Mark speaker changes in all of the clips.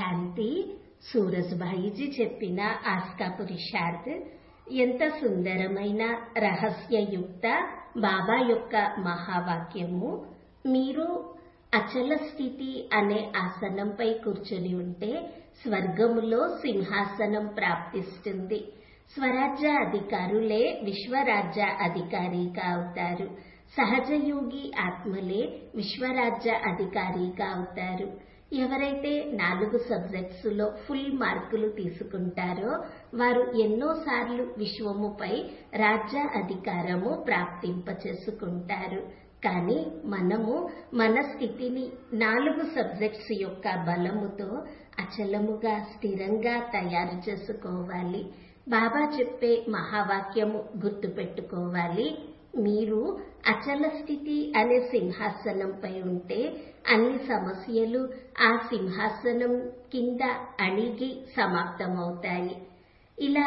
Speaker 1: శాంతి సూరజ్భాయిజీ చెప్పిన ఆస్కా పురుషార్థ్ ఎంత సుందరమైన రహస్యయుక్త బాబా యొక్క మహావాక్యము మీరు అచల స్థితి అనే ఆసనంపై కూర్చొని ఉంటే స్వర్గములో సింహాసనం ప్రాప్తిస్తుంది స్వరాజ్య అధికారులే విశ్వరాజ్య అధికారిగా అవుతారు సహజయోగి ఆత్మలే విశ్వరాజ్య అధికారిగా అవుతారు ఎవరైతే నాలుగు సబ్జెక్ట్స్ లో ఫుల్ మార్కులు తీసుకుంటారో వారు ఎన్నోసార్లు విశ్వముపై రాజ్య అధికారము ప్రాప్తింపచేసుకుంటారు కానీ మనము మన స్థితిని నాలుగు సబ్జెక్ట్స్ యొక్క బలముతో అచలముగా స్థిరంగా తయారు చేసుకోవాలి బాబా చెప్పే మహావాక్యము గుర్తుపెట్టుకోవాలి మీరు అచల స్థితి అనే సింహాసనంపై ఉంటే అన్ని సమస్యలు ఆ సింహాసనం కింద అణిగి సమాప్తమవుతాయి ఇలా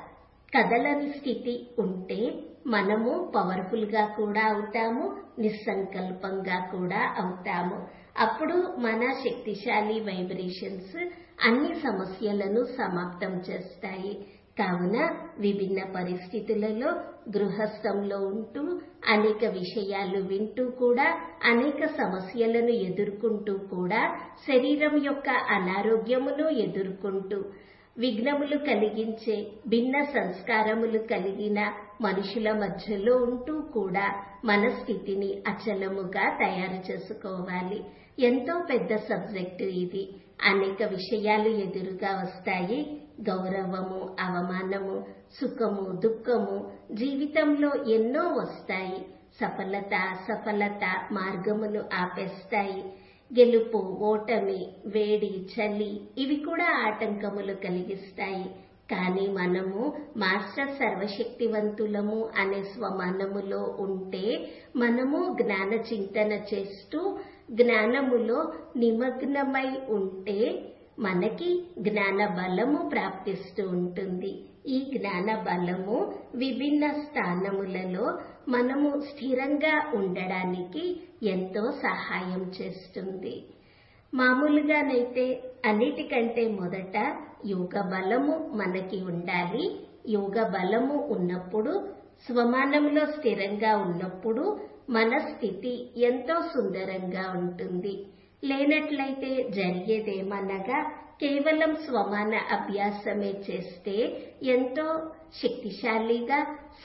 Speaker 1: కదలని స్థితి ఉంటే మనము పవర్ఫుల్ గా కూడా అవుతాము నిస్సంకల్పంగా కూడా అవుతాము అప్పుడు మన శక్తిశాలి వైబ్రేషన్స్ అన్ని సమస్యలను సమాప్తం చేస్తాయి కావున విభిన్న పరిస్థితులలో గృహస్థంలో ఉంటూ అనేక విషయాలు వింటూ కూడా అనేక సమస్యలను ఎదుర్కొంటూ కూడా శరీరం యొక్క అనారోగ్యమును ఎదుర్కొంటూ విఘ్నములు కలిగించే భిన్న సంస్కారములు కలిగిన మనుషుల మధ్యలో ఉంటూ కూడా మన స్థితిని అచలముగా తయారు చేసుకోవాలి ఎంతో పెద్ద సబ్జెక్టు ఇది అనేక విషయాలు ఎదురుగా వస్తాయి గౌరవము అవమానము సుఖము దుఃఖము జీవితంలో ఎన్నో వస్తాయి సఫలత సఫలత మార్గమును ఆపేస్తాయి గెలుపు ఓటమి వేడి చలి ఇవి కూడా ఆటంకములు కలిగిస్తాయి కానీ మనము మాస్టర్ సర్వశక్తివంతులము అనే స్వమానములో ఉంటే మనము జ్ఞాన చింతన చేస్తూ జ్ఞానములో నిమగ్నమై ఉంటే మనకి జ్ఞాన బలము ప్రాప్తిస్తూ ఉంటుంది ఈ జ్ఞాన బలము విభిన్న స్థానములలో మనము స్థిరంగా ఉండడానికి ఎంతో సహాయం చేస్తుంది మామూలుగానైతే అన్నిటికంటే మొదట యోగ బలము మనకి ఉండాలి యోగ బలము ఉన్నప్పుడు స్వమానంలో స్థిరంగా ఉన్నప్పుడు మన స్థితి ఎంతో సుందరంగా ఉంటుంది లేనట్లయితే జరిగేదేమనగా కేవలం స్వమాన అభ్యాసమే చేస్తే ఎంతో శక్తిశాలిగా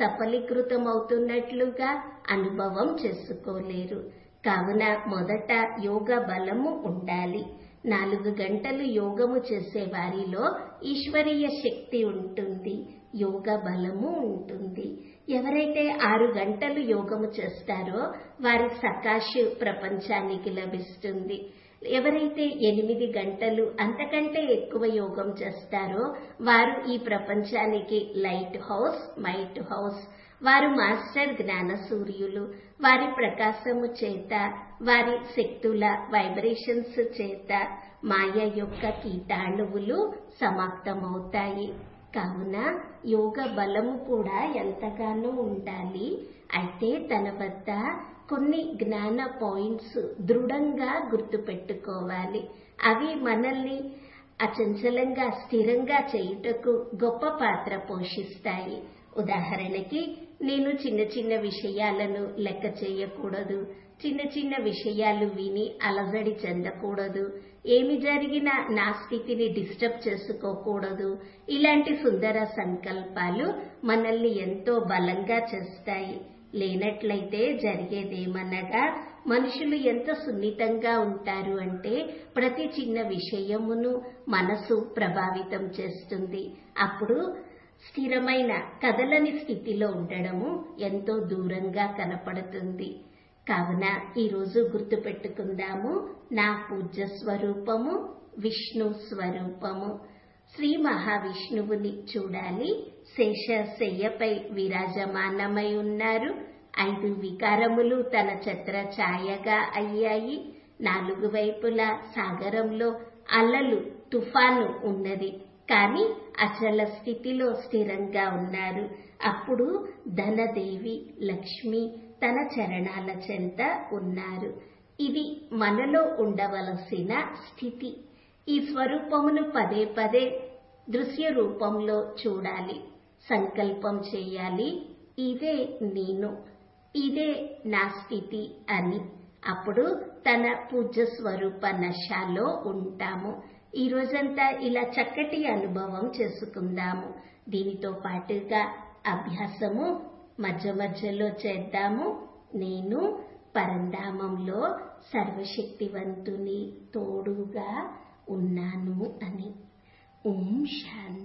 Speaker 1: సఫలీకృతమవుతున్నట్లుగా అనుభవం చేసుకోలేరు కావున మొదట యోగ బలము ఉండాలి నాలుగు గంటలు యోగము చేసే వారిలో ఈశ్వరీయ శక్తి ఉంటుంది యోగ బలము ఉంటుంది ఎవరైతే ఆరు గంటలు యోగము చేస్తారో వారి సకాశు ప్రపంచానికి లభిస్తుంది ఎవరైతే ఎనిమిది గంటలు అంతకంటే ఎక్కువ యోగం చేస్తారో వారు ఈ ప్రపంచానికి లైట్ హౌస్ మైట్ హౌస్ వారు మాస్టర్ జ్ఞాన సూర్యులు వారి ప్రకాశము చేత వారి శక్తుల వైబ్రేషన్స్ చేత మాయ యొక్క కీటాణువులు సమాప్తమవుతాయి కావున యోగ బలము కూడా ఎంతగానో ఉండాలి అయితే తన వద్ద కొన్ని జ్ఞాన పాయింట్స్ దృఢంగా గుర్తుపెట్టుకోవాలి అవి మనల్ని అచంచలంగా స్థిరంగా చేయుటకు గొప్ప పాత్ర పోషిస్తాయి ఉదాహరణకి నేను చిన్న చిన్న విషయాలను లెక్క చేయకూడదు చిన్న చిన్న విషయాలు విని అలజడి చెందకూడదు ఏమి జరిగినా నా స్థితిని డిస్టర్బ్ చేసుకోకూడదు ఇలాంటి సుందర సంకల్పాలు మనల్ని ఎంతో బలంగా చేస్తాయి లేనట్లయితే జరిగేదేమనగా మనుషులు ఎంత సున్నితంగా ఉంటారు అంటే ప్రతి చిన్న విషయమును మనసు ప్రభావితం చేస్తుంది అప్పుడు స్థిరమైన కదలని స్థితిలో ఉండడము ఎంతో దూరంగా కనపడుతుంది కావున ఈరోజు గుర్తుపెట్టుకుందాము నా పూజ్య స్వరూపము విష్ణు స్వరూపము శ్రీ మహావిష్ణువుని చూడాలి శేష శయ్యపై విరాజమానమై ఉన్నారు ఐదు వికారములు తన ఛత్ర ఛాయగా అయ్యాయి నాలుగు వైపులా సాగరంలో అలలు తుఫాను ఉన్నది కానీ అచల స్థితిలో స్థిరంగా ఉన్నారు అప్పుడు ధనదేవి లక్ష్మి తన చరణాల చెంత ఉన్నారు ఇది మనలో ఉండవలసిన స్థితి ఈ స్వరూపమును పదే పదే దృశ్య రూపంలో చూడాలి సంకల్పం చేయాలి ఇదే నేను ఇదే నా స్థితి అని అప్పుడు తన పూజ్య స్వరూప నశాలో ఉంటాము ఈ రోజంతా ఇలా చక్కటి అనుభవం చేసుకుందాము దీనితో పాటుగా అభ్యాసము మధ్య మధ్యలో చేద్దాము నేను పరంధామంలో సర్వశక్తివంతుని తోడుగా ఉన్నాను అని ఓం శాంతి